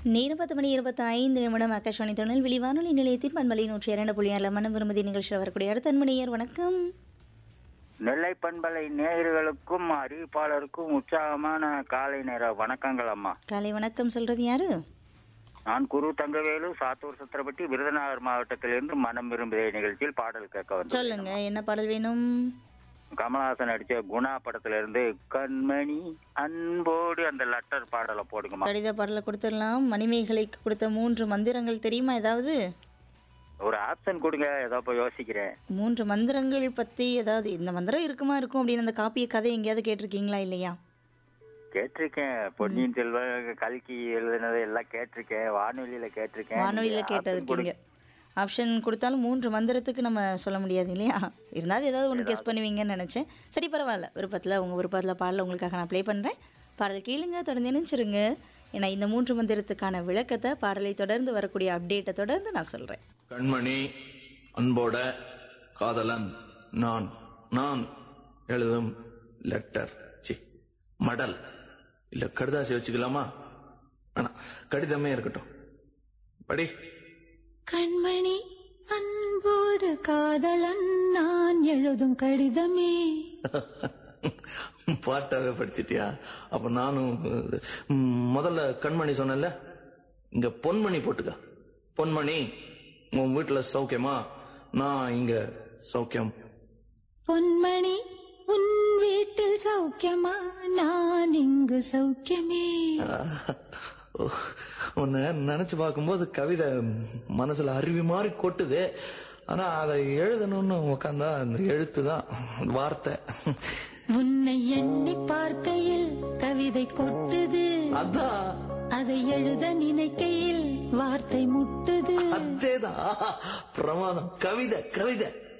நேரம் பத்து மணி இருபத்தி ஐந்து நிமிடம் ஆகாஷ்வாணி திருநெல்வேலி வானொலி நிலையத்தின் பண்பலை நூற்றி இரண்டு புள்ளி ஆறு மனம் விரும்புதி நிகழ்ச்சியில் வரக்கூடிய அடுத்த அன்பணியர் வணக்கம் நெல்லை பண்பலை நேயர்களுக்கும் அறிவிப்பாளருக்கும் உற்சாகமான காலை நேர வணக்கங்கள் அம்மா காலை வணக்கம் சொல்றது யாரு நான் குரு தங்கவேலு சாத்தூர் சத்திரப்பட்டி விருதுநகர் மாவட்டத்திலிருந்து மனம் விரும்புகிற நிகழ்ச்சியில் பாடல் கேட்க வந்தேன் சொல்லுங்க என்ன பாடல் வேணும் கமலஹாசன் நடிச்ச குணா படத்திலிருந்து கண்மணி அன்போடு அந்த லெட்டர் பாடலை போடுங்கம்மா கடித பாடலை கொடுத்துடலாம் மணிமேகலைக்கு கொடுத்த மூன்று மந்திரங்கள் தெரியுமா ஏதாவது ஒரு ஆப்ஷன் கொடுங்க ஏதோ போய் யோசிக்கிறேன் மூன்று மந்திரங்கள் பத்தி ஏதாவது இந்த மந்திரம் இருக்குமா இருக்கும் அப்படின்னு அந்த காப்பிய கதை எங்கேயாவது கேட்டிருக்கீங்களா இல்லையா கேட்டிருக்கேன் பொன்னியின் செல்வன் கல்கி எழுதுனது எல்லாம் கேட்டிருக்கேன் வானொலியில கேட்டிருக்கேன் வானொலியில நீங்க கேட்டது option கொடு- இருக்கீங்க ஆப்ஷன் கொடுத்தாலும் மூன்று மந்திரத்துக்கு நம்ம சொல்ல முடியாது இல்லையா இருந்தாலும் ஏதாவது ஒன்று கெஸ் பண்ணுவீங்கன்னு நினச்சேன் சரி பரவாயில்ல விருப்பத்தில் உங்கள் விருப்பத்தில் பாடல உங்களுக்காக நான் ப்ளே பண்ணுறேன் பாடல் கேளுங்க தொடர்ந்து நினைச்சிருங்க ஏன்னா இந்த மூன்று மந்திரத்துக்கான விளக்கத்தை பாடலை தொடர்ந்து வரக்கூடிய அப்டேட்டை தொடர்ந்து நான் சொல்கிறேன் கண்மணி அன்போட காதலன் நான் நான் எழுதும் லெட்டர் சி மடல் இல்ல கடுதாசி வச்சுக்கலாமா ஆனா கடிதமே இருக்கட்டும் படி கண்மணி அன்போடு காதலன் நான் எழுதும் கடிதமே பாட்டாவே படிச்சிட்டியா அப்ப நானும் ம், முதல்ல கண்மணி சொன்னேன்ல இங்க பொன்மணி போட்டுக்க பொன்மணி உன் வீட்டுல சௌக்கியமா நான் இங்க சௌக்கியம் பொன்மணி உன் வீட்டில் சௌக்கியமா நான் இங்கு சௌக்கியமே உன்னை நினைச்சு பார்க்கும்போது கவிதை மனசுல அருவி மாதிரி கொட்டுது ஆனா அதை எழுதணும்னு உக்காந்தா அந்த எழுத்து தான் வார்த்தை உன்னை எண்ணி பார்க்கையில் கவிதை கொட்டுது அதான் அதை எழுத நினைக்கையில் வார்த்தை முட்டுது அதேதான் பிரமாதம் கவிதை கவிதை